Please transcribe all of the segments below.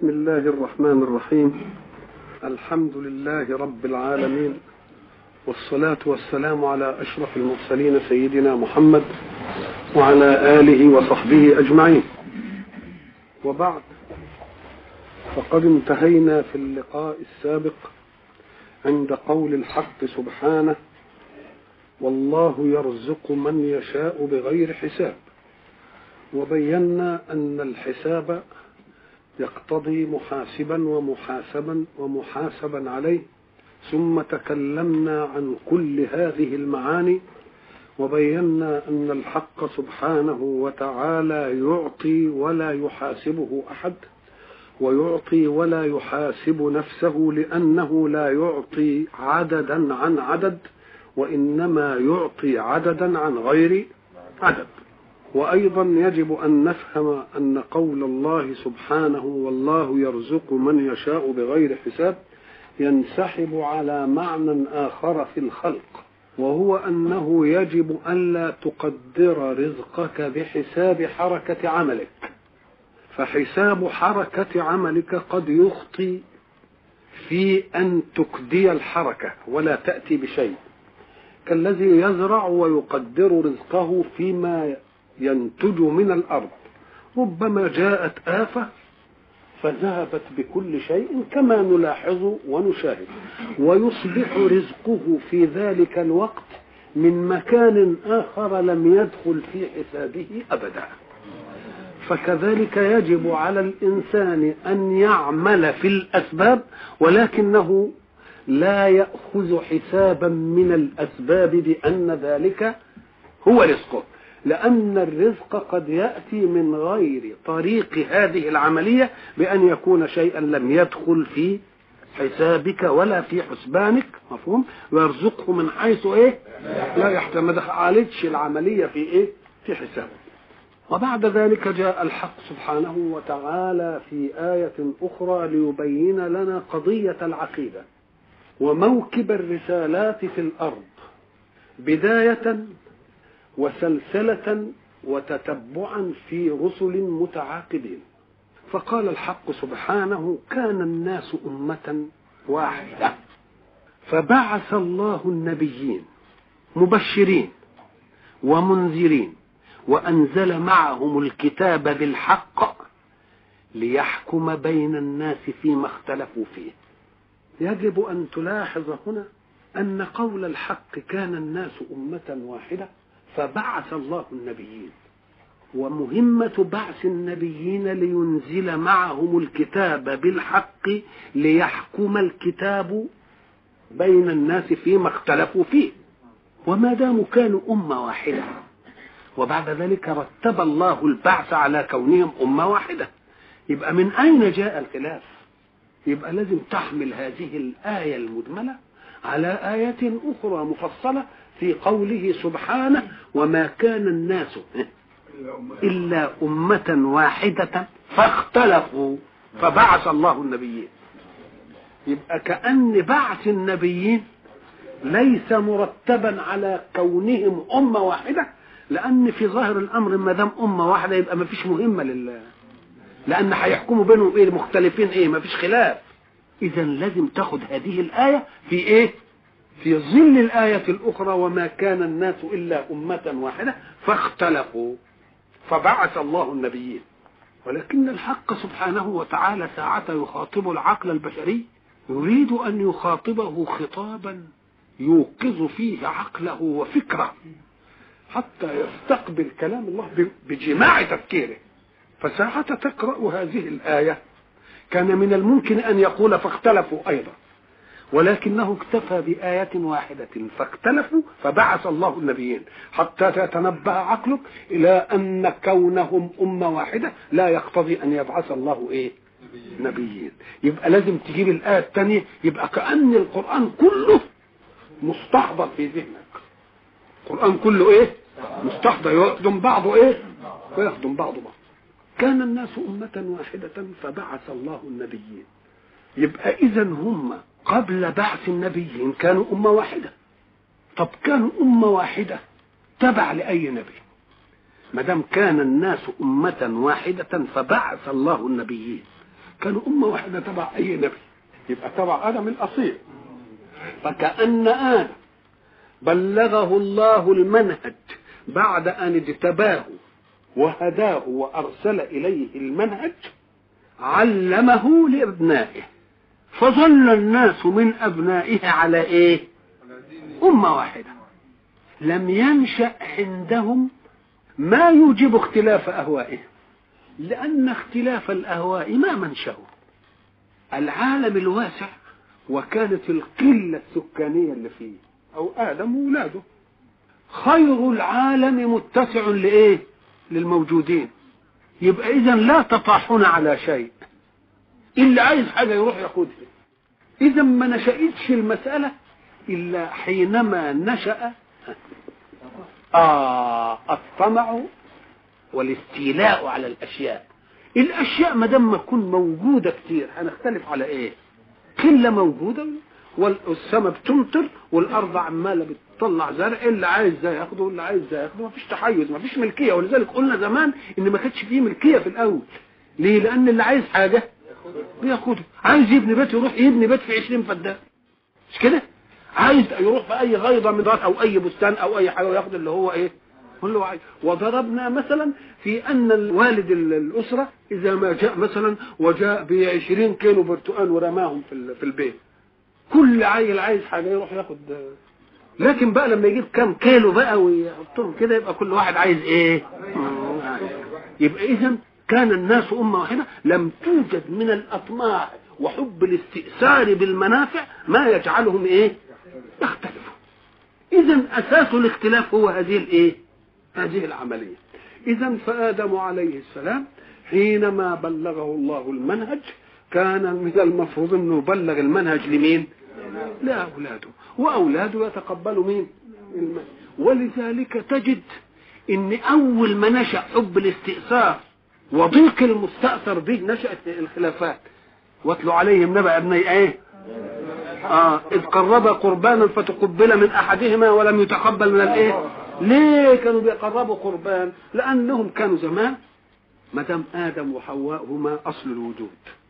بسم الله الرحمن الرحيم الحمد لله رب العالمين والصلاة والسلام على أشرف المرسلين سيدنا محمد وعلى آله وصحبه أجمعين وبعد فقد انتهينا في اللقاء السابق عند قول الحق سبحانه والله يرزق من يشاء بغير حساب وبينا أن الحساب يقتضي محاسبا ومحاسبا ومحاسبا عليه ثم تكلمنا عن كل هذه المعاني وبينا ان الحق سبحانه وتعالى يعطي ولا يحاسبه احد ويعطي ولا يحاسب نفسه لانه لا يعطي عددا عن عدد وانما يعطي عددا عن غير عدد وايضا يجب ان نفهم ان قول الله سبحانه والله يرزق من يشاء بغير حساب ينسحب على معنى اخر في الخلق وهو انه يجب الا تقدر رزقك بحساب حركه عملك فحساب حركه عملك قد يخطي في ان تكدي الحركه ولا تاتي بشيء كالذي يزرع ويقدر رزقه فيما ينتج من الارض ربما جاءت افه فذهبت بكل شيء كما نلاحظ ونشاهد ويصبح رزقه في ذلك الوقت من مكان اخر لم يدخل في حسابه ابدا فكذلك يجب على الانسان ان يعمل في الاسباب ولكنه لا ياخذ حسابا من الاسباب بان ذلك هو رزقه لأن الرزق قد يأتي من غير طريق هذه العملية بأن يكون شيئا لم يدخل في حسابك ولا في حسبانك مفهوم ويرزقه من حيث ايه لا يحتمل ما دخلتش العملية في ايه في حسابه وبعد ذلك جاء الحق سبحانه وتعالى في آية أخرى ليبين لنا قضية العقيدة وموكب الرسالات في الأرض بداية وسلسلة وتتبعا في رسل متعاقبين فقال الحق سبحانه كان الناس أمة واحدة فبعث الله النبيين مبشرين ومنذرين وأنزل معهم الكتاب بالحق ليحكم بين الناس فيما اختلفوا فيه يجب أن تلاحظ هنا أن قول الحق كان الناس أمة واحدة فبعث الله النبيين ومهمة بعث النبيين لينزل معهم الكتاب بالحق ليحكم الكتاب بين الناس فيما اختلفوا فيه وما داموا كانوا أمة واحدة وبعد ذلك رتب الله البعث على كونهم أمة واحدة يبقى من أين جاء الخلاف يبقى لازم تحمل هذه الآية المجملة على آية أخرى مفصلة في قوله سبحانه وما كان الناس إلا أمة واحدة فاختلفوا فبعث الله النبيين يبقى كأن بعث النبيين ليس مرتبا على كونهم أمة واحدة لأن في ظاهر الأمر ما دام أمة واحدة يبقى ما فيش مهمة لله لأن هيحكموا بينهم إيه مختلفين إيه ما فيش خلاف إذا لازم تاخد هذه الآية في إيه في ظل الآية الأخرى وما كان الناس إلا أمة واحدة فاختلفوا فبعث الله النبيين ولكن الحق سبحانه وتعالى ساعة يخاطب العقل البشري يريد أن يخاطبه خطابا يوقظ فيه عقله وفكره حتى يستقبل كلام الله بجماع تفكيره فساعة تقرأ هذه الآية كان من الممكن أن يقول فاختلفوا أيضا ولكنه اكتفى بآية واحدة فاختلفوا فبعث الله النبيين حتى تتنبه عقلك إلى أن كونهم أمة واحدة لا يقتضي أن يبعث الله إيه نبيين يبقى لازم تجيب الآية الثانية يبقى كأن القرآن كله مستحضر في ذهنك القرآن كله إيه مستحضر يخدم بعضه إيه ويخدم بعضه بعض كان الناس أمة واحدة فبعث الله النبيين يبقى إذا هم قبل بعث النبيين كانوا أمة واحدة طب كانوا أمة واحدة تبع لأي نبي ما دام كان الناس أمة واحدة فبعث الله النبيين كانوا أمة واحدة تبع أي نبي يبقى تبع آدم الأصيل فكأن آدم بلغه الله المنهج بعد أن اجتباه وهداه وأرسل إليه المنهج علمه لأبنائه فظل الناس من أبنائه على إيه أمة واحدة لم ينشأ عندهم ما يوجب اختلاف أهوائهم لأن اختلاف الأهواء ما منشأه العالم الواسع وكانت القلة السكانية اللي فيه أو آدم وولاده خير العالم متسع لإيه للموجودين يبقى إذا لا تطاحون على شيء اللي عايز حاجة يروح ياخدها إذا ما نشأتش المسألة إلا حينما نشأ آه الطمع والاستيلاء على الأشياء الأشياء ما دام ما تكون موجودة كتير هنختلف على إيه؟ قلة موجودة والسماء بتمطر والأرض عمالة بتطلع زرع اللي عايز ده ياخده واللي عايز ده ياخده ما فيش تحيز ما فيش ملكية ولذلك قلنا زمان إن ما كانش فيه ملكية في الأول ليه؟ لأن اللي عايز حاجة بياخده عايز يبني بيت يروح يبني بيت في 20 فدان مش كده؟ عايز يروح في اي غيضه من دار او اي بستان او اي حاجه وياخد اللي هو ايه اللي هو عايز وضربنا مثلا في ان الوالد الاسره اذا ما جاء مثلا وجاء ب 20 كيلو برتقال ورماهم في في البيت كل عيل عايز حاجه يروح ياخد لكن بقى لما يجيب كام كيلو بقى ويحطهم كده يبقى كل واحد عايز ايه يبقى اذا كان الناس امه واحده لم توجد من الاطماع وحب الاستئثار بالمنافع ما يجعلهم ايه يختلفوا اذا اساس الاختلاف هو هذه الايه هذه العمليه اذا فادم عليه السلام حينما بلغه الله المنهج كان من المفروض انه يبلغ المنهج لمين لاولاده واولاده يتقبلوا مين المنهج ولذلك تجد ان اول ما نشا حب الاستئثار وضيق المستأثر به نشأت الخلافات واتلوا عليهم نبأ ابني ايه آه إذ قرب قربانا فتقبل من أحدهما ولم يتقبل من الإيه؟ ليه كانوا بيقربوا قربان؟ لأنهم كانوا زمان ما دام آدم وحواء هما أصل الوجود.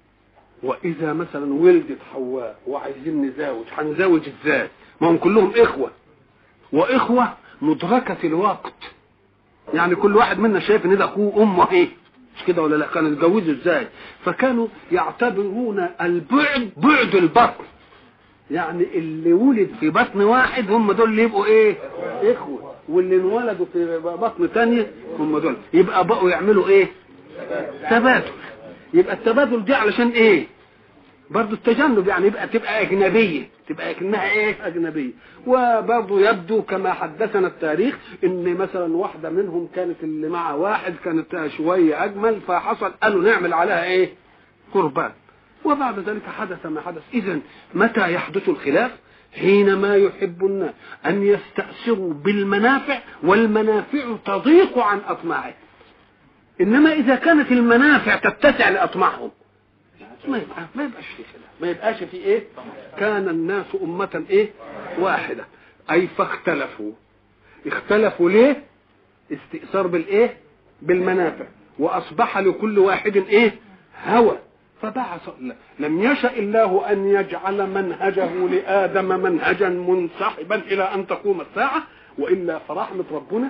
وإذا مثلا ولدت حواء وعايزين نزاوج هنزاوج إزاي؟ ما هم كلهم إخوة. وإخوة مدركة الوقت. يعني كل واحد منا شايف إن ده أخوه وأمه إيه؟ مش كده ولا لا؟ كانوا يتجوزوا إزاي؟ فكانوا يعتبرون البعد بعد البطن. يعني اللي ولد في بطن واحد هم دول اللي يبقوا ايه اخوه واللي انولدوا في بطن تانية هم دول يبقى بقوا يعملوا ايه تبادل يبقى التبادل دي علشان ايه برضه التجنب يعني يبقى تبقى اجنبيه تبقى اكنها ايه اجنبيه وبرضه يبدو كما حدثنا التاريخ ان مثلا واحده منهم كانت اللي مع واحد كانت شويه اجمل فحصل قالوا نعمل عليها ايه قربان وبعد ذلك حدث ما حدث إذا متى يحدث الخلاف حينما يحب الناس أن يستأثروا بالمنافع والمنافع تضيق عن أطماعهم إنما إذا كانت المنافع تتسع لأطماعهم ما يبقى ما يبقاش في خلاف ما يبقاش في إيه كان الناس أمة إيه واحدة أي فاختلفوا اختلفوا ليه استئثار بالإيه بالمنافع وأصبح لكل واحد إيه هوى فبعث لم يشأ الله أن يجعل منهجه لآدم منهجا منسحبا إلى أن تقوم الساعة وإلا فرحمة ربنا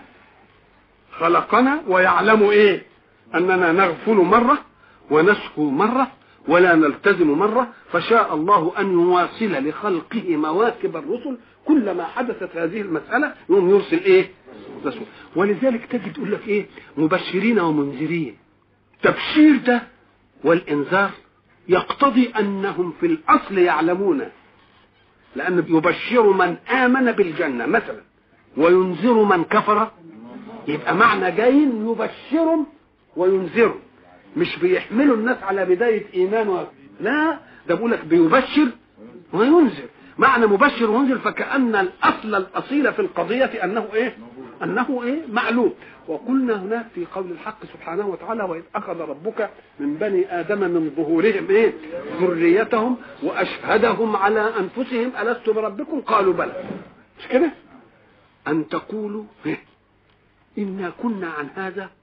خلقنا ويعلم إيه أننا نغفل مرة ونسكو مرة ولا نلتزم مرة فشاء الله أن يواصل لخلقه مواكب الرسل كلما حدثت هذه المسألة يوم يرسل إيه رسول ولذلك تجد يقول لك إيه مبشرين ومنذرين تبشير ده والإنذار يقتضي أنهم في الأصل يعلمون لأن يبشر من آمن بالجنة مثلا وينذر من كفر يبقى معنى جايين يبشرهم وينذرهم مش بيحملوا الناس على بداية إيمان و... لا ده بيقول لك بيبشر وينذر معنى مبشر وينذر فكأن الأصل الأصيل في القضية أنه إيه؟ أنه إيه؟ معلوم وقلنا هناك في قول الحق سبحانه وتعالى وإذ أخذ ربك من بني آدم من ظهورهم إيه؟ ذريتهم وأشهدهم على أنفسهم ألست بربكم قالوا بلى مش كده؟ أن تقولوا إيه؟ إنا كنا عن هذا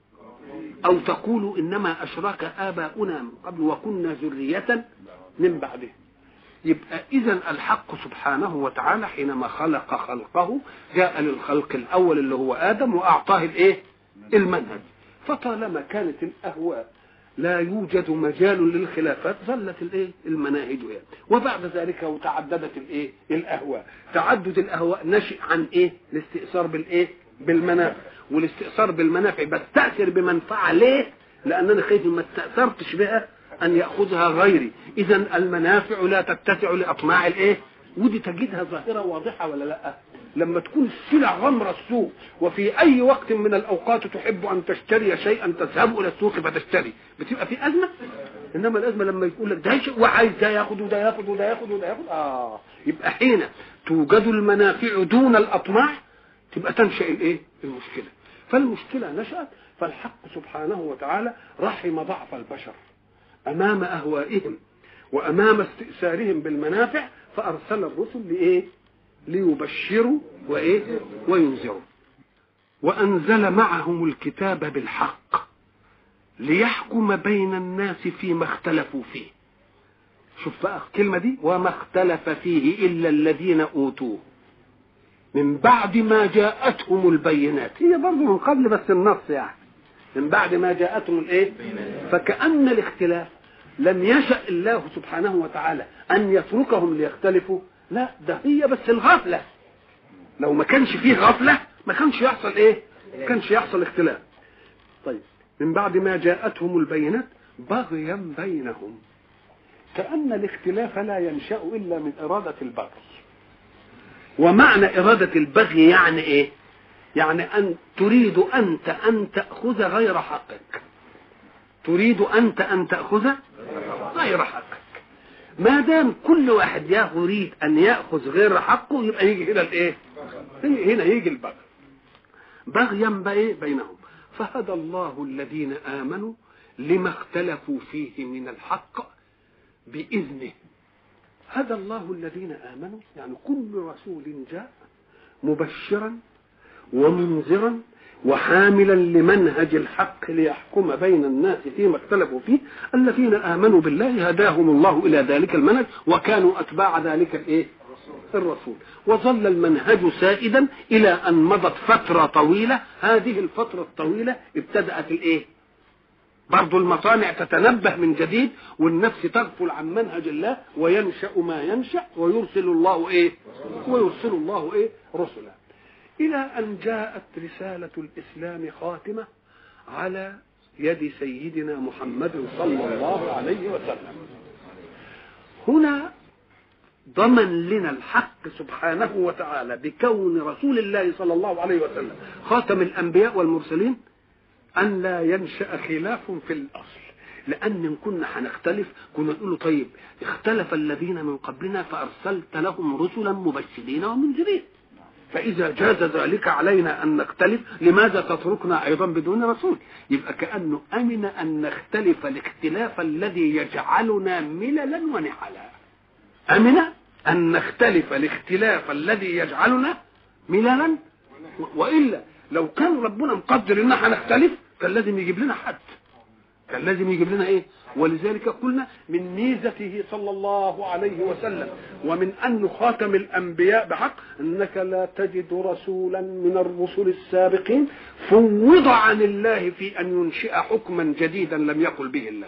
أو تقولوا إنما أشرك آباؤنا من قبل وكنا ذرية من بعده يبقى إذا الحق سبحانه وتعالى حينما خلق خلقه جاء للخلق الأول اللي هو آدم وأعطاه الإيه؟ المنهج فطالما كانت الأهواء لا يوجد مجال للخلافات ظلت الايه المناهج يعني وبعد ذلك وتعددت الايه الاهواء تعدد الاهواء نشئ عن ايه الاستئثار بالايه بالمنافع والاستئثار بالمنافع بستأثر بمنفعة ليه لان انا خايف ما استأثرتش بها ان ياخذها غيري اذا المنافع لا تتسع لاطماع الايه ودي تجدها ظاهره واضحه ولا لا لما تكون السلع غمر السوق وفي اي وقت من الاوقات تحب ان تشتري شيئا تذهب الى السوق فتشتري بتبقى في ازمه انما الازمه لما يقول لك ده شيء وعايز ده ياخد وده ياخد وده ياخد وده ياخد اه يبقى حين توجد المنافع دون الاطماع تبقى تنشا الايه المشكله فالمشكله نشات فالحق سبحانه وتعالى رحم ضعف البشر امام اهوائهم وامام استئثارهم بالمنافع فارسل الرسل لايه ليبشروا وايه وينذروا وانزل معهم الكتاب بالحق ليحكم بين الناس فيما اختلفوا فيه شوف بقى الكلمه دي وما اختلف فيه الا الذين اوتوه من بعد ما جاءتهم البينات هي برضه من قبل بس النص يعني من بعد ما جاءتهم الايه فكأن الاختلاف لم يشأ الله سبحانه وتعالى أن يتركهم ليختلفوا لا ده هي بس الغفلة لو ما كانش فيه غفلة ما كانش يحصل ايه ما كانش يحصل اختلاف طيب من بعد ما جاءتهم البينات بغيا بينهم كأن الاختلاف لا ينشأ إلا من إرادة البغي ومعنى إرادة البغي يعني إيه يعني أن تريد أنت أن تأخذ غير حقك تريد أنت أن تأخذ غير حقك ما دام كل واحد يريد أن يأخذ غير حقه يبقى يجي هنا الإيه هنا يجي البغي بغيا بينهم فهدى الله الذين آمنوا لما اختلفوا فيه من الحق بإذنه هدى الله الذين آمنوا يعني كل رسول جاء مبشرا ومنذرا وحاملا لمنهج الحق ليحكم بين الناس فيما اختلفوا فيه الذين آمنوا بالله هداهم الله إلى ذلك المنهج وكانوا أتباع ذلك الإيه؟ الرسول وظل المنهج سائدا إلى أن مضت فترة طويلة هذه الفترة الطويلة ابتدأت الإيه؟ برضو المصانع تتنبه من جديد والنفس تغفل عن منهج الله وينشأ ما ينشأ ويرسل الله ايه ويرسل الله ايه رسلا الى ان جاءت رسالة الاسلام خاتمة على يد سيدنا محمد صلى الله عليه وسلم هنا ضمن لنا الحق سبحانه وتعالى بكون رسول الله صلى الله عليه وسلم خاتم الانبياء والمرسلين أن لا ينشأ خلاف في الأصل لأن إن كنا هنختلف كنا نقول له طيب اختلف الذين من قبلنا فأرسلت لهم رسلا مبشرين ومنذرين فإذا جاز ذلك علينا أن نختلف لماذا تتركنا أيضا بدون رسول يبقى كأنه أمن أن نختلف الاختلاف الذي يجعلنا مللا ونحلا أمن أن نختلف الاختلاف الذي يجعلنا مللا وإلا لو كان ربنا مقدر ان احنا هنختلف كان لازم يجيب لنا حد كان لازم يجيب لنا ايه ولذلك قلنا من ميزته صلى الله عليه وسلم ومن انه خاتم الانبياء بحق انك لا تجد رسولا من الرسل السابقين فوض عن الله في ان ينشئ حكما جديدا لم يقل به الله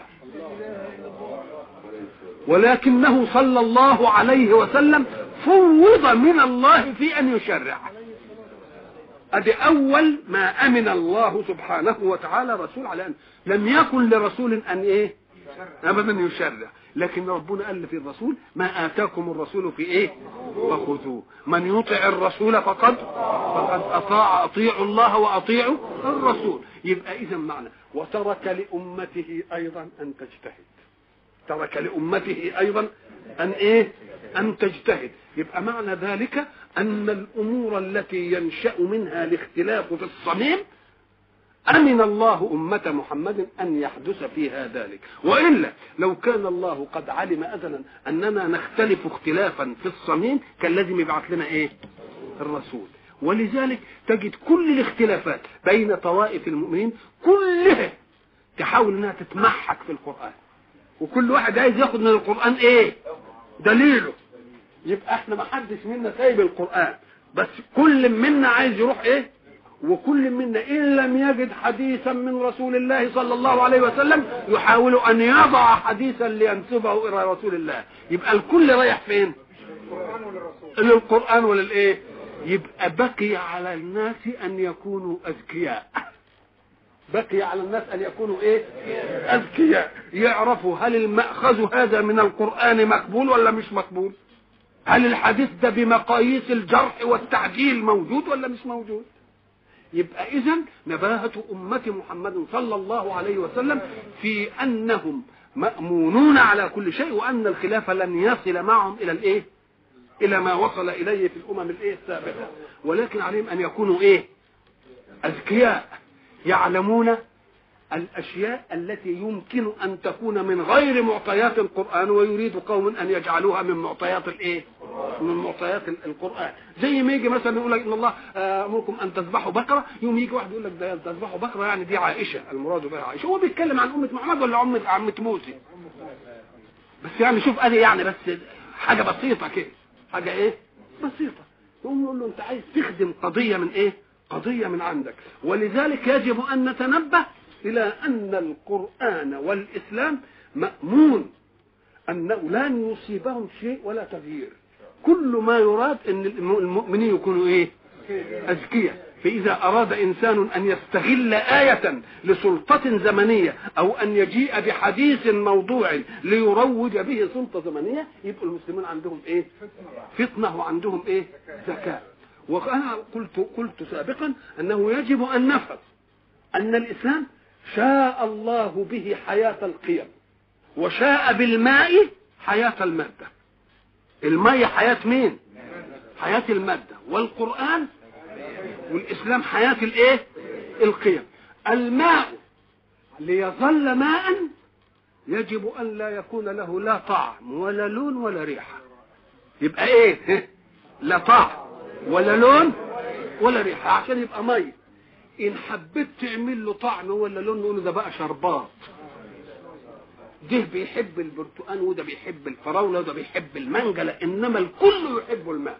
ولكنه صلى الله عليه وسلم فوض من الله في ان يشرع ادي اول ما امن الله سبحانه وتعالى رسول على ان لم يكن لرسول ان ايه ابدا يشرع لكن ربنا قال في الرسول ما اتاكم الرسول في ايه فخذوه من يطع الرسول فقد فقد اطاع اطيعوا الله واطيعوا الرسول يبقى اذا معنى وترك لامته ايضا ان تجتهد ترك لامته ايضا ان ايه ان تجتهد يبقى معنى ذلك أن الأمور التي ينشأ منها الاختلاف في الصميم أمن الله أمة محمد أن يحدث فيها ذلك وإلا لو كان الله قد علم أزلا أننا نختلف اختلافا في الصميم كان لازم يبعث لنا إيه الرسول ولذلك تجد كل الاختلافات بين طوائف المؤمنين كلها تحاول انها تتمحك في القرآن وكل واحد عايز ياخد من القرآن ايه دليله يبقى احنا ما حدش منا سايب القرآن بس كل منا عايز يروح ايه وكل منا ان لم يجد حديثا من رسول الله صلى الله عليه وسلم يحاول ان يضع حديثا لينسبه الى رسول الله يبقى الكل رايح فين للقران وللايه يبقى بقي على الناس ان يكونوا اذكياء بقي على الناس ان يكونوا ايه اذكياء يعرفوا هل المأخذ هذا من القرآن مقبول ولا مش مقبول هل الحديث ده بمقاييس الجرح والتعديل موجود ولا مش موجود يبقى اذا نباهة أمة محمد صلى الله عليه وسلم في أنهم مأمونون على كل شيء وأن الخلاف لن يصل معهم إلى الإيه إلى ما وصل إليه في الأمم الإيه السابقة ولكن عليهم أن يكونوا إيه أذكياء يعلمون الأشياء التي يمكن أن تكون من غير معطيات القرآن ويريد قوم أن يجعلوها من معطيات الإيه؟ من معطيات القرآن زي ما يجي مثلا يقول لك إن الله أمركم أن تذبحوا بقرة يوم يجي واحد يقول لك ده تذبحوا بقرة يعني دي عائشة المراد بها عائشة هو بيتكلم عن أمة محمد ولا أمة عمة موسى بس يعني شوف أدي يعني بس حاجة بسيطة كده حاجة إيه؟ بسيطة يقوم يقول له أنت عايز تخدم قضية من إيه؟ قضية من عندك ولذلك يجب أن نتنبه إلى أن القرآن والإسلام مأمون أنه لن يصيبهم شيء ولا تغيير كل ما يراد أن المؤمنين يكونوا إيه أذكياء فإذا أراد إنسان أن يستغل آية لسلطة زمنية أو أن يجيء بحديث موضوع ليروج به سلطة زمنية يبقى المسلمين عندهم إيه فتنة وعندهم إيه ذكاء وأنا قلت قلت سابقا أنه يجب أن نفهم أن الإسلام شاء الله به حياة القيم وشاء بالماء حياة المادة الماء حياة مين حياة المادة والقرآن والإسلام حياة الإيه القيم الماء ليظل ماء يجب أن لا يكون له لا طعم ولا لون ولا ريحة يبقى إيه لا طعم ولا لون ولا ريحة عشان يبقى مية ان حبيت تعمل له طعم ولا لون نقول ده بقى شربات ده بيحب البرتقال وده بيحب الفراوله وده بيحب المانجا انما الكل يحب الماء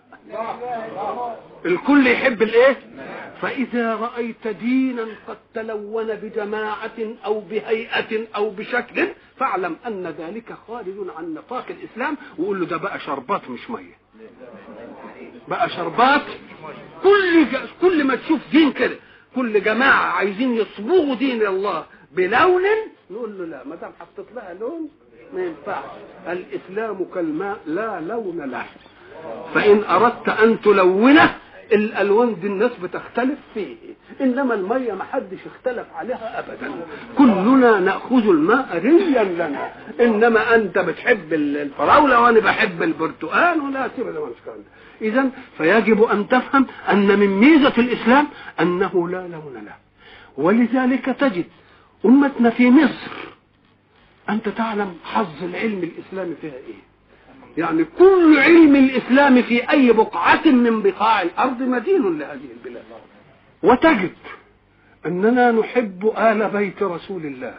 الكل يحب الايه فاذا رايت دينا قد تلون بجماعه او بهيئه او بشكل فاعلم ان ذلك خارج عن نطاق الاسلام وقول له ده بقى شربات مش ميه بقى شربات كل كل ما تشوف دين كده كل جماعة عايزين يصبغوا دين الله بلون نقول له لا ما دام حطيت لها لون ما ينفعش الإسلام كالماء لا لون له فإن أردت أن تلونه الألوان دي الناس بتختلف فيه إنما المية ما حدش اختلف عليها أبدا كلنا نأخذ الماء ريا لنا إنما أنت بتحب الفراولة وأنا بحب البرتقال ولا سيب ده إذا فيجب أن تفهم أن من ميزة الإسلام أنه لا لون له ولذلك تجد أمتنا في مصر أنت تعلم حظ العلم الإسلامي فيها إيه يعني كل علم الإسلام في أي بقعة من بقاع الأرض مدين لهذه البلاد وتجد أننا نحب آل بيت رسول الله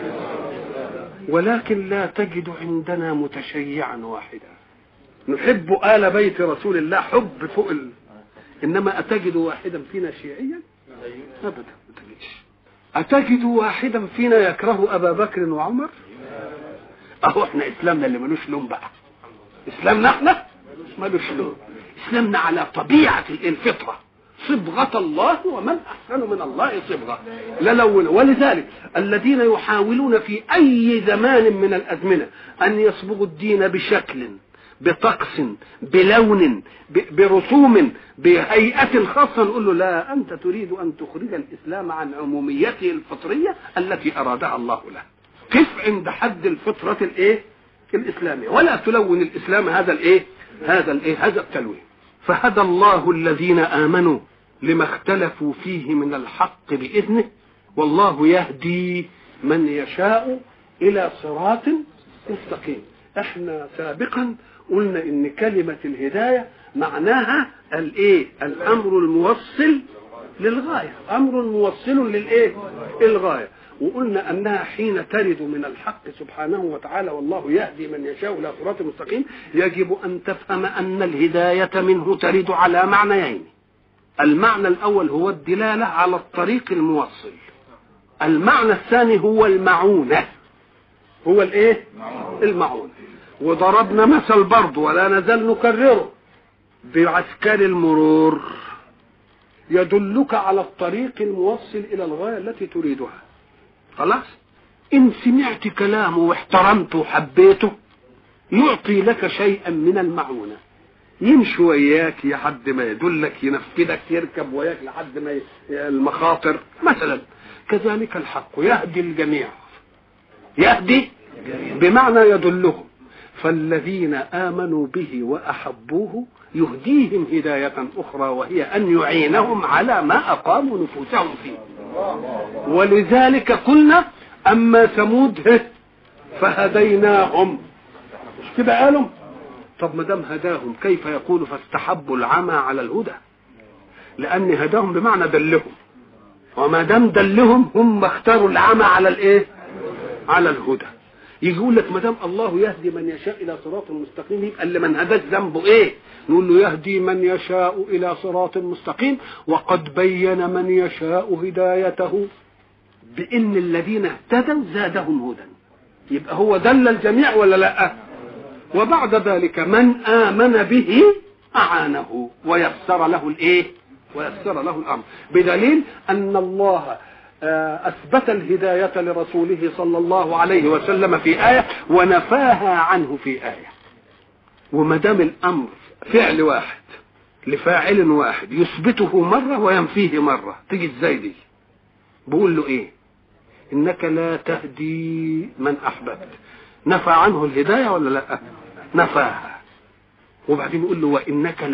ولكن لا تجد عندنا متشيعا واحدا نحب آل بيت رسول الله حب فوق ال... إنما أتجد واحدا فينا شيعيا أبدا ما تجدش أتجد واحدا فينا يكره أبا بكر وعمر أهو إحنا إسلامنا اللي ملوش لون بقى إسلامنا إحنا ملوش لون إسلامنا على طبيعة الفطرة صبغة الله ومن أحسن من الله صبغة لا لون ولذلك الذين يحاولون في أي زمان من الأزمنة أن يصبغوا الدين بشكل بطقس بلون برسوم بهيئة خاصة نقول له لا أنت تريد أن تخرج الإسلام عن عموميته الفطرية التي أرادها الله له قف عند حد الفطرة الإيه الإسلامية ولا تلون الإسلام هذا الإيه هذا الإيه هذا التلوين فهدى الله الذين آمنوا لما اختلفوا فيه من الحق بإذنه والله يهدي من يشاء إلى صراط مستقيم احنا سابقا قلنا ان كلمة الهداية معناها الايه الامر الموصل للغاية امر موصل للايه الغاية وقلنا انها حين ترد من الحق سبحانه وتعالى والله يهدي من يشاء الى صراط مستقيم يجب ان تفهم ان الهدايه منه ترد على معنيين المعنى الاول هو الدلاله على الطريق الموصل المعنى الثاني هو المعونه هو الايه المعونه وضربنا مثل برضه ولا نزال نكرره بعسكر المرور يدلك على الطريق الموصل الى الغايه التي تريدها خلاص ان سمعت كلامه واحترمته وحبيته يعطي لك شيئا من المعونه يمشي وياك لحد ما يدلك ينفذك يركب وياك لحد ما ي... المخاطر مثلا كذلك الحق يهدي الجميع يهدي بمعنى يدلهم فالذين امنوا به واحبوه يهديهم هدايه اخرى وهي ان يعينهم على ما اقاموا نفوسهم فيه ولذلك قلنا اما ثمود فهديناهم مش كده قالوا طب ما دام هداهم كيف يقول فاستحبوا العمى على الهدى لان هداهم بمعنى دلهم وما دام دلهم هم اختاروا العمى على الايه على الهدى يقول لك ما دام الله يهدي من يشاء الى صراط مستقيم يبقى اللي من هداش ذنبه ايه نقول له يهدي من يشاء الى صراط مستقيم وقد بين من يشاء هدايته بان الذين اهتدوا زادهم هدى يبقى هو دل الجميع ولا لا وبعد ذلك من امن به اعانه ويسر له الايه ويسر له الامر بدليل ان الله اثبت الهدايه لرسوله صلى الله عليه وسلم في ايه ونفاها عنه في ايه وما دام الامر فعل واحد لفاعل واحد يثبته مره وينفيه مره تيجي ازاي دي بقول له ايه انك لا تهدي من احببت نفى عنه الهدايه ولا لا نفاها وبعدين يقول له وانك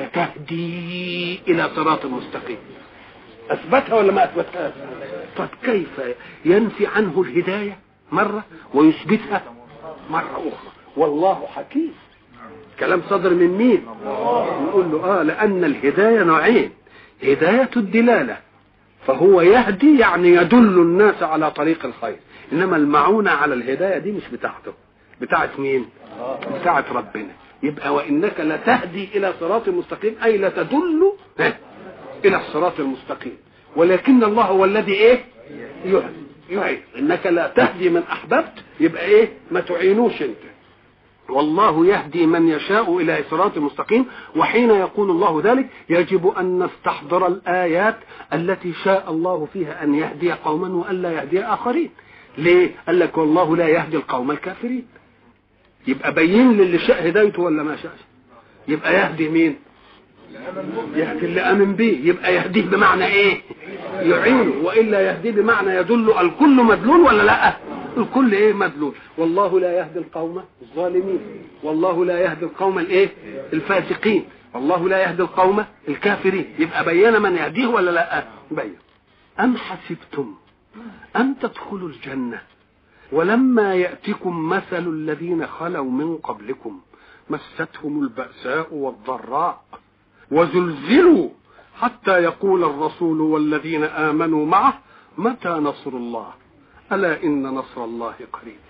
لتهدي الى صراط مستقيم اثبتها ولا ما اثبتهاش طب كيف ينفي عنه الهدايه مره ويثبتها مره اخرى والله حكيم كلام صدر من مين نقول له اه لان الهدايه نوعين هدايه الدلاله فهو يهدي يعني يدل الناس على طريق الخير انما المعونه على الهدايه دي مش بتاعته بتاعت مين بتاعت ربنا يبقى وانك لتهدي الى صراط مستقيم اي لتدل الى الصراط المستقيم ولكن الله هو الذي ايه يهدي يعين انك لا تهدي من احببت يبقى ايه ما تعينوش انت والله يهدي من يشاء الى صراط مستقيم وحين يقول الله ذلك يجب ان نستحضر الايات التي شاء الله فيها ان يهدي قوما والا يهدي اخرين ليه قال لك والله لا يهدي القوم الكافرين يبقى بين للي شاء هدايته ولا ما شاءش يبقى يهدي مين يهدي اللي امن به يبقى يهديه بمعنى ايه يعينه والا يهديه بمعنى يدل الكل مدلول ولا لا الكل ايه مدلول والله لا يهدي القوم الظالمين والله لا يهدي القوم الايه الفاسقين والله لا يهدي القوم الكافرين يبقى بين من يهديه ولا لا بين ام حسبتم ان تدخلوا الجنه ولما ياتكم مثل الذين خلوا من قبلكم مستهم الباساء والضراء وزلزلوا حتى يقول الرسول والذين امنوا معه متى نصر الله الا ان نصر الله قريب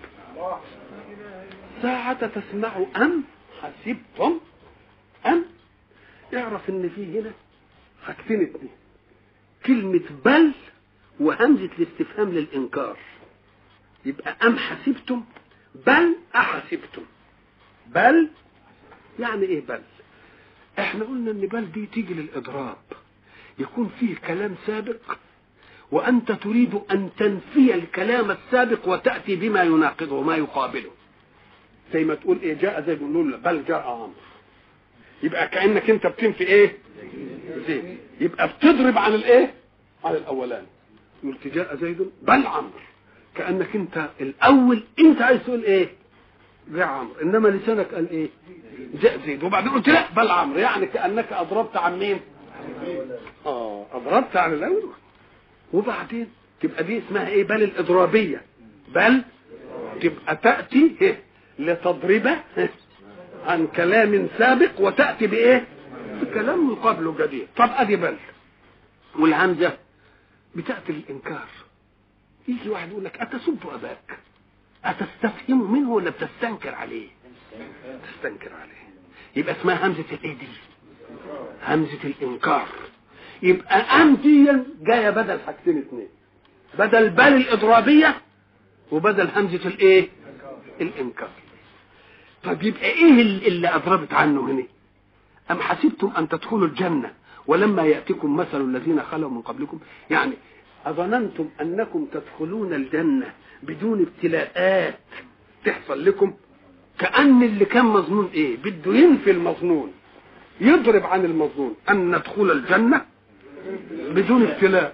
ساعة تسمع أم حسبتم أم اعرف إن في هنا حاجتين اتنين كلمة بل وهمزة الاستفهام للإنكار يبقى أم حسبتم بل أحسبتم بل يعني إيه بل احنا قلنا ان بل دي تيجي للإضراب يكون فيه كلام سابق وأنت تريد أن تنفي الكلام السابق وتأتي بما يناقضه وما يقابله زي ما تقول إيه جاء زي بنقول بل جاء عمرو يبقى كأنك أنت بتنفي إيه زيد يبقى بتضرب عن الإيه عن الأولاني قلت جاء زيد بل عمرو كأنك أنت الأول أنت عايز تقول إيه جاء عمرو إنما لسانك قال إيه جاء زيد وبعدين قلت لا بل عمرو يعني كأنك أضربت عن مين اه أضربت عن الأول وبعدين تبقى دي اسمها ايه بل الاضرابيه بل تبقى تاتي إيه؟ لتضرب عن كلام سابق وتأتي بإيه بكلام من قبله جديد طب أدي بل والهمزة بتأتي الإنكار يجي واحد يقول لك أتسب أباك أتستفهم منه ولا بتستنكر عليه تستنكر عليه يبقى اسمها همزة الإيه دي همزة الإنكار يبقى أم دي جاية بدل حاجتين اثنين بدل بل الإضرابية وبدل همزة الإيه الإنكار طب يبقى إيه اللي أضربت عنه هنا أم حسبتم أن تدخلوا الجنة ولما يأتكم مثل الذين خلوا من قبلكم يعني أظننتم أنكم تدخلون الجنة بدون ابتلاءات تحصل لكم كأن اللي كان مظنون إيه بده ينفي المظنون يضرب عن المظنون أن ندخل الجنة بدون ابتلاء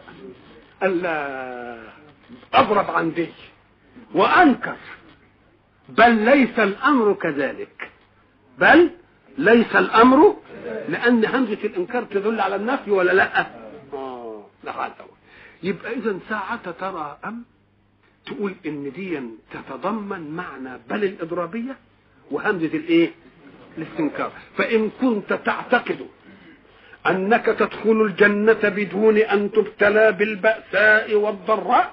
ألا أضرب عن دي وأنكر بل ليس الأمر كذلك بل ليس الأمر لأن همزة الإنكار تدل على النفي ولا لا آه لا يبقى إذا ساعة ترى أم تقول إن دي تتضمن معنى بل الإضرابية وهمزة الإيه الاستنكار فإن كنت تعتقد أنك تدخل الجنة بدون أن تبتلى بالبأساء والضراء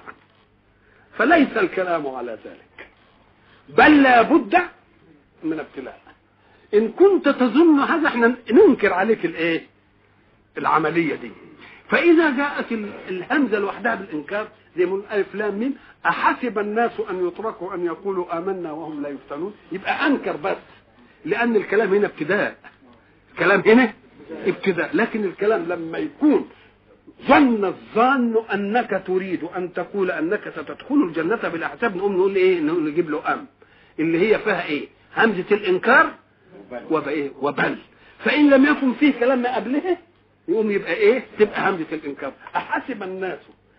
فليس الكلام على ذلك بل لا بد من ابتلاء إن كنت تظن هذا احنا ننكر عليك الايه العملية دي فإذا جاءت الهمزة لوحدها بالإنكار زي ما ألف لام ميم أحسب الناس أن يتركوا أن يقولوا آمنا وهم لا يفتنون يبقى أنكر بس لأن الكلام هنا ابتداء الكلام هنا ابتداء لكن الكلام لما يكون ظن الظان انك تريد ان تقول انك ستدخل الجنه بالاحساب نقوم نقول ايه نقول نجيب له ام اللي هي فيها ايه همزه الانكار وبايه وبل فان لم يكن فيه كلام ما قبله يقوم يبقى ايه تبقى همزه الانكار احسب الناس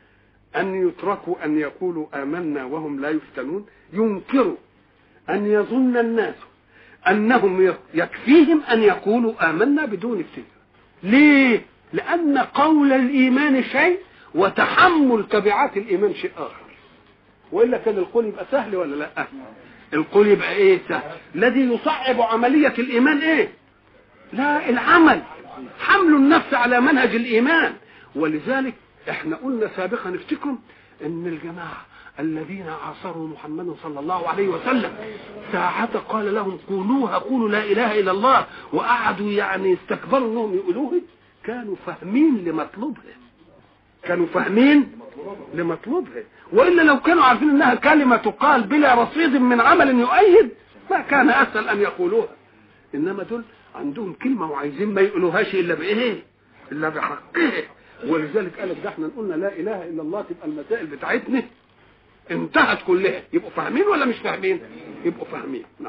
ان يتركوا ان يقولوا امنا وهم لا يفتنون ينكروا ان يظن الناس انهم يكفيهم ان يقولوا امنا بدون ابتداء ليه لان قول الايمان شيء وتحمل تبعات الايمان شيء اخر والا كان القول يبقى سهل ولا لا القول يبقى ايه سهل الذي يصعب عمليه الايمان ايه لا العمل حمل النفس على منهج الايمان ولذلك احنا قلنا سابقا افتكروا ان الجماعه الذين عاصروا محمد صلى الله عليه وسلم ساعة قال لهم قولوها قولوا لا إله إلا الله وقعدوا يعني استكبروا أنهم يقولوه كانوا فاهمين لمطلوبها كانوا فاهمين لمطلوبها وإلا لو كانوا عارفين أنها كلمة تقال بلا رصيد من عمل يؤيد ما كان أسهل أن يقولوها إنما دول عندهم كلمة وعايزين ما يقولوهاش إلا بإيه إلا بحقها ولذلك قالت ده احنا قلنا لا إله إلا الله تبقى المسائل بتاعتنا انتهت كلها يبقوا فاهمين ولا مش فاهمين يبقوا فاهمين نعم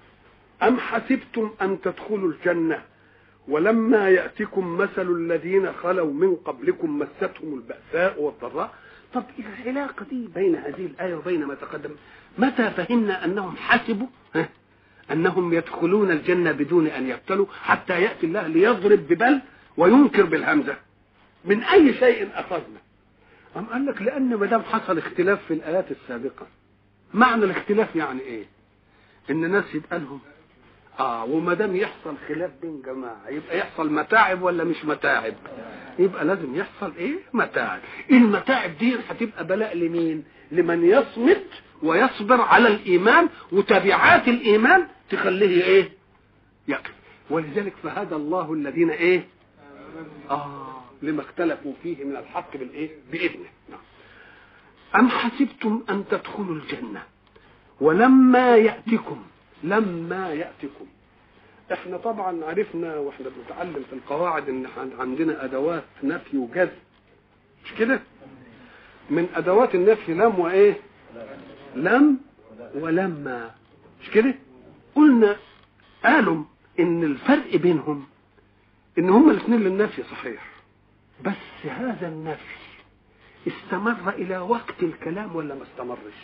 أم حسبتم أن تدخلوا الجنة ولما يأتكم مثل الذين خلوا من قبلكم مستهم البأساء والضراء طب العلاقة دي بين هذه الآية وبين ما تقدم متى فهمنا أنهم حسبوا ها؟ أنهم يدخلون الجنة بدون أن يبتلوا حتى يأتي الله ليضرب ببل وينكر بالهمزة من أي شيء أخذنا أم قال لك لأن ما دام حصل اختلاف في الآيات السابقة معنى الاختلاف يعني إيه؟ إن ناس يتقالهم اه وما دام يحصل خلاف بين جماعه يبقى يحصل متاعب ولا مش متاعب يبقى لازم يحصل ايه متاعب المتاعب دي هتبقى بلاء لمين لمن يصمت ويصبر على الايمان وتبعات الايمان تخليه ايه يكفي ولذلك فهدى الله الذين ايه اه لما اختلفوا فيه من الحق بالايه باذنه نعم. ام حسبتم ان تدخلوا الجنه ولما ياتكم لما يأتكم احنا طبعا عرفنا واحنا بنتعلم في القواعد ان عندنا ادوات نفي وجزم مش كده من ادوات النفي لم وايه لم ولما مش كده قلنا قالوا ان الفرق بينهم ان هما الاثنين للنفي صحيح بس هذا النفي استمر الى وقت الكلام ولا ما استمرش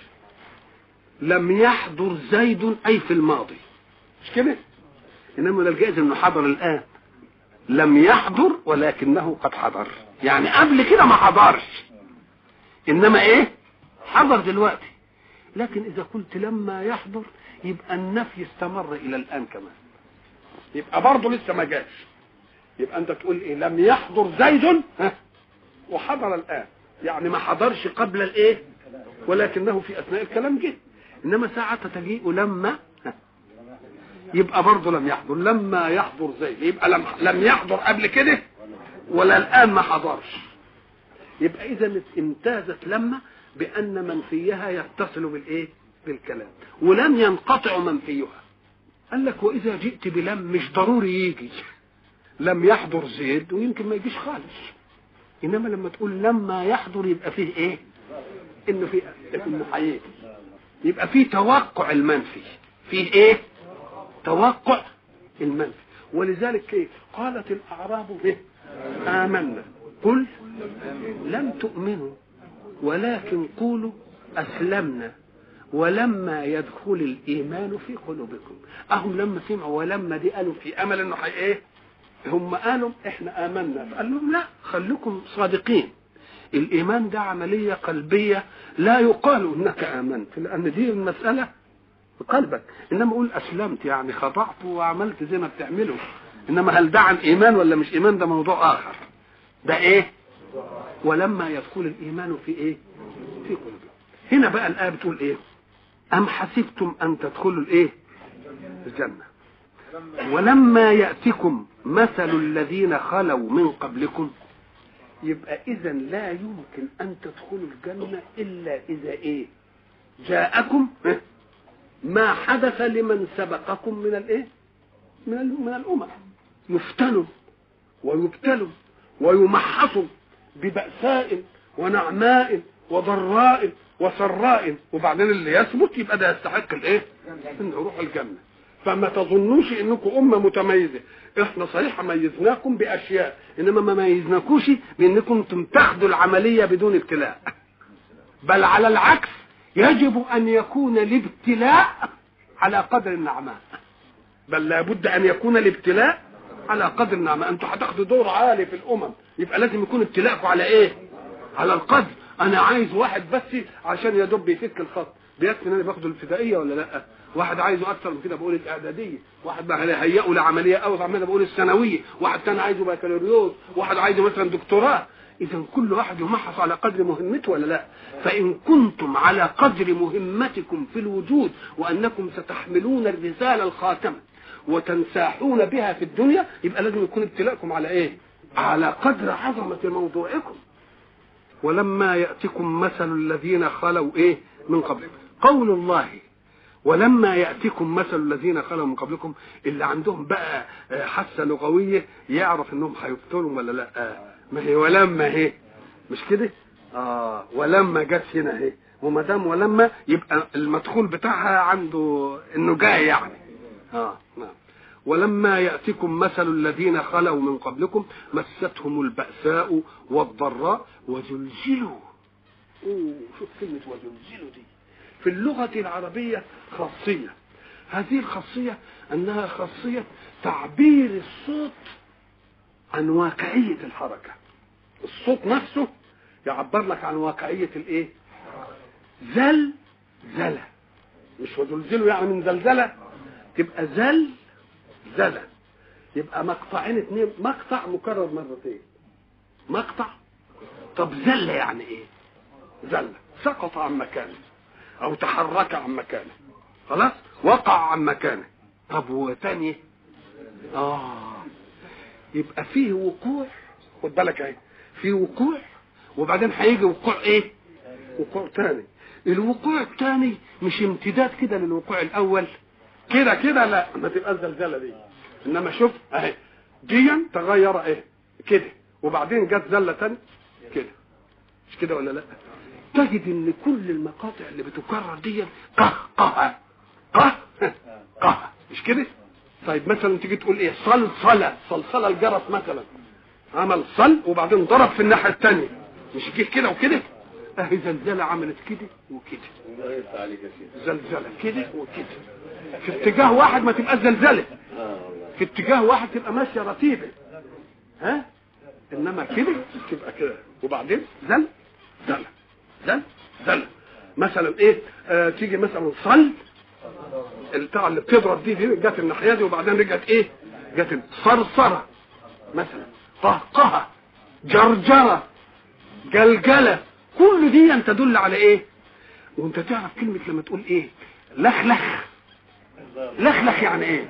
لم يحضر زيد اي في الماضي مش كده انما الجائز انه حضر الان لم يحضر ولكنه قد حضر يعني قبل كده ما حضرش انما ايه حضر دلوقتي لكن اذا قلت لما يحضر يبقى النفي استمر الى الان كمان يبقى برضه لسه ما جاش يبقى انت تقول ايه لم يحضر زيد ها وحضر الان يعني ما حضرش قبل الايه ولكنه في اثناء الكلام جه انما ساعة تجيء لما ها، يبقى برضه لم يحضر لما يحضر زيد يبقى لم لم يحضر قبل كده ولا الان ما حضرش يبقى اذا امتازت لما بان منفيها يتصل بالايه بالكلام ولم ينقطع منفيها قال لك واذا جئت بلم مش ضروري يجي لم يحضر زيد ويمكن ما يجيش خالص انما لما تقول لما يحضر يبقى فيه ايه انه في انه هيجي يبقى فيه توقع المنفي فيه ايه توقع المنفي ولذلك ايه قالت الاعراب ايه امنا قل لم تؤمنوا ولكن قولوا اسلمنا ولما يدخل الايمان في قلوبكم اهم لما سمعوا ولما دي قالوا في امل انه حي ايه هم قالوا احنا امنا فقال لهم لا خليكم صادقين الايمان ده عمليه قلبيه لا يقال انك امنت لان دي المساله في قلبك انما اقول اسلمت يعني خضعت وعملت زي ما بتعمله انما هل ده عن ايمان ولا مش ايمان ده موضوع اخر ده ايه ولما يدخل الايمان في ايه في قلوبكم هنا بقى الايه بتقول ايه ام حسبتم ان تدخلوا الايه الجنه ولما ياتكم مثل الذين خلوا من قبلكم يبقى اذا لا يمكن ان تدخلوا الجنه الا اذا ايه جاءكم ما حدث لمن سبقكم من الايه من ال- من الامم يفتنوا ويبتلوا ويمحصوا ببأساء ونعماء وضراء وسراء وبعدين اللي يثبت يبقى ده يستحق الايه؟ انه يروح الجنه فما تظنوش انكم امه متميزه احنا صحيح ميزناكم باشياء انما ما ميزناكوش بانكم انتم تاخدوا العمليه بدون ابتلاء بل على العكس يجب ان يكون الابتلاء على قدر النعماء بل لابد ان يكون الابتلاء على قدر النعماء انتوا هتاخدوا دور عالي في الامم يبقى لازم يكون ابتلاءكم على ايه على القدر انا عايز واحد بس عشان يا دوب يفك الخط بيكفي ان انا باخد الابتدائيه ولا لا واحد عايزه اكتر من كده بقول الاعداديه واحد بقى هيئه لعمليه اوسع من بقول الثانويه واحد تاني عايزه بكالوريوس واحد عايزه مثلا دكتوراه اذا كل واحد يمحص على قدر مهمته ولا لا فان كنتم على قدر مهمتكم في الوجود وانكم ستحملون الرساله الخاتمه وتنساحون بها في الدنيا يبقى لازم يكون ابتلاءكم على ايه على قدر عظمه موضوعكم ولما يأتكم مثل الذين خلوا ايه من قبلكم قول الله ولما يأتكم مثل الذين خلوا من قبلكم اللي عندهم بقى آه، حاسة لغوية يعرف انهم هيفتنوا ولا لا آه، ما هي ولما هي مش كده اه ولما جت هنا اهي وما دام ولما يبقى المدخول بتاعها عنده انه جاي يعني اه نعم ولما يأتكم مثل الذين خلوا من قبلكم مستهم البأساء والضراء وزلزلوا أوه شوف كلمة وزلزلوا دي في اللغة العربية خاصية هذه الخاصية أنها خاصية تعبير الصوت عن واقعية الحركة الصوت نفسه يعبر لك عن واقعية الايه زل زلة مش وزلزلوا يعني من زلزلة تبقى زل زلة يبقى مقطعين اتنين مقطع مكرر مرتين مقطع طب زلة يعني ايه زلة سقط عن مكانه او تحرك عن مكانه خلاص وقع عن مكانه طب وتاني اه يبقى فيه وقوع خد بالك اهي في وقوع وبعدين هيجي وقوع ايه وقوع تاني الوقوع الثاني مش امتداد كده للوقوع الاول كده كده لا ما تبقى الزلزله دي انما شوف اهي دي تغير ايه كده وبعدين جت زله تاني كده مش كده ولا لا تجد ان كل المقاطع اللي بتكرر دي قه قه قه قه مش كده طيب مثلا تيجي تقول ايه صلصله صلصله الجرس مثلا عمل صل وبعدين ضرب في الناحيه الثانيه مش جه كده وكده اهي زلزله عملت كده وكده الله يفتح عليك يا سيدي زلزله كده وكده في اتجاه واحد ما تبقى زلزله اه والله في اتجاه واحد تبقى ماشيه رتيبه ها انما كده تبقى كده وبعدين زل زل زل زل مثلا ايه آه تيجي مثلا صل البتاع اللي بتضرب دي, دي جت الناحيه دي وبعدين رجعت ايه جت صرصره مثلا قهقهه جرجره جلجله كل دي تدل على ايه وانت تعرف كلمه لما تقول ايه لخلخ لخلخ يعني ايه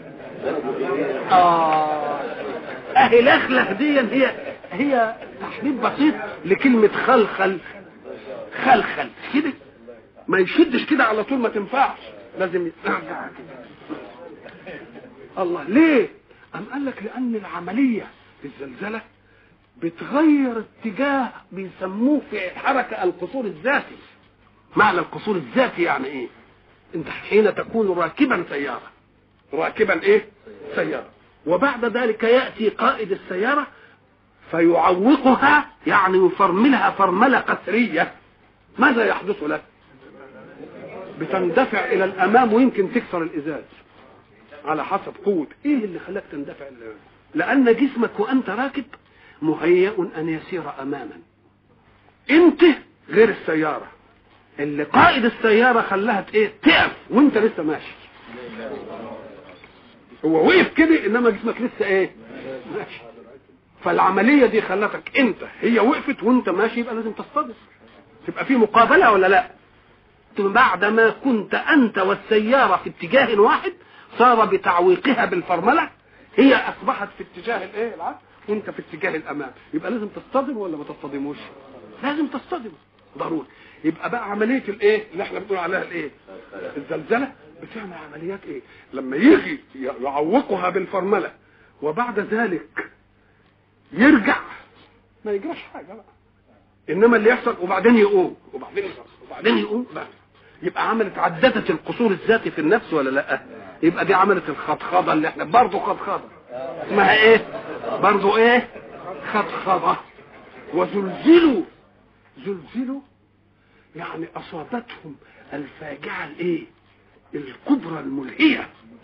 اه اهي لخلخ دي هي هي تحديد بسيط لكلمه خلخل خلخل كده ما يشدش كده على طول ما تنفعش لازم يرجع الله ليه أم قال لك لأن العملية في الزلزلة بتغير اتجاه بيسموه في الحركة القصور الذاتي معنى القصور الذاتي يعني ايه انت حين تكون راكبا سيارة راكبا ايه سيارة وبعد ذلك يأتي قائد السيارة فيعوقها يعني يفرملها فرملة قسرية ماذا يحدث لك بتندفع الى الامام ويمكن تكسر الازاز على حسب قوة ايه اللي خلاك تندفع الامام لان جسمك وانت راكب مهيأ ان يسير اماما انت غير السيارة اللي قائد السيارة خلاها ايه تقف وانت لسه ماشي هو وقف كده انما جسمك لسه ايه ماشي فالعملية دي خلتك انت هي وقفت وانت ماشي يبقى لازم تصطدم تبقى في مقابلة ولا لا بعدما كنت انت والسيارة في اتجاه واحد صار بتعويقها بالفرملة هي اصبحت في اتجاه الايه العكس وانت في اتجاه الامام يبقى لازم تصطدم ولا ما تصطدموش لازم تصطدم ضروري يبقى بقى عمليه الايه اللي احنا بنقول عليها الايه الزلزله بتعمل عمليات ايه لما يجي يعوقها بالفرمله وبعد ذلك يرجع ما يجراش حاجه بقى انما اللي يحصل وبعدين يقوم وبعدين يحصل وبعدين يقوم بقى يبقى عملت عددت القصور الذاتي في النفس ولا لا يبقى دي عملت الخضخضه اللي احنا برضه خضخضه اسمها ايه برضه ايه خضخضه وزلزلوا زلزلوا يعني اصابتهم الفاجعه الايه الكبرى الملهيه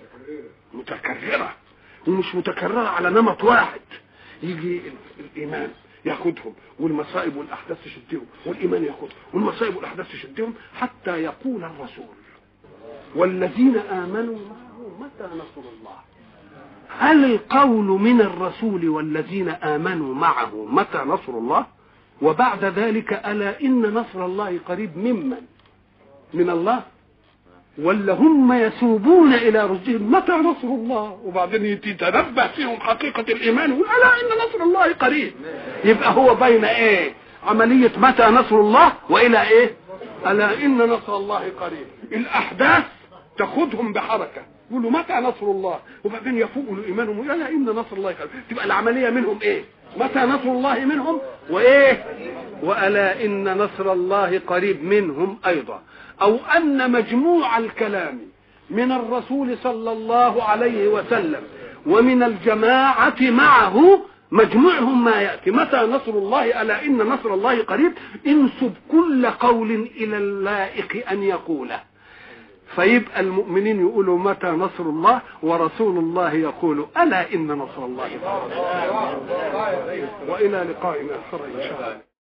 متكرره ومش متكرره على نمط واحد يجي الايمان ياخدهم والمصائب والاحداث تشدهم والايمان ياخدهم والمصائب والاحداث تشدهم حتى يقول الرسول والذين امنوا معه متى نصر الله هل القول من الرسول والذين امنوا معه متى نصر الله وبعد ذلك الا ان نصر الله قريب ممن من الله ولا هم يسوبون الى رشدهم متى نصر الله وبعدين يتنبه فيهم حقيقه الايمان الا ان نصر الله قريب يبقى هو بين ايه عمليه متى نصر الله والى ايه الا ان نصر الله قريب الاحداث تاخذهم بحركه يقولوا متى نصر الله وبعدين يفوقوا ايمانهم الا ان نصر الله قريب تبقى العمليه منهم ايه متى نصر الله منهم وايه والا ان نصر الله قريب منهم ايضا او ان مجموع الكلام من الرسول صلى الله عليه وسلم ومن الجماعه معه مجموعهم ما ياتي متى نصر الله الا ان نصر الله قريب انسب كل قول الى اللائق ان يقوله فيبقى المؤمنين يقولوا متى نصر الله ورسول الله يقول الا ان نصر الله والى لقاء اخر ان شاء الله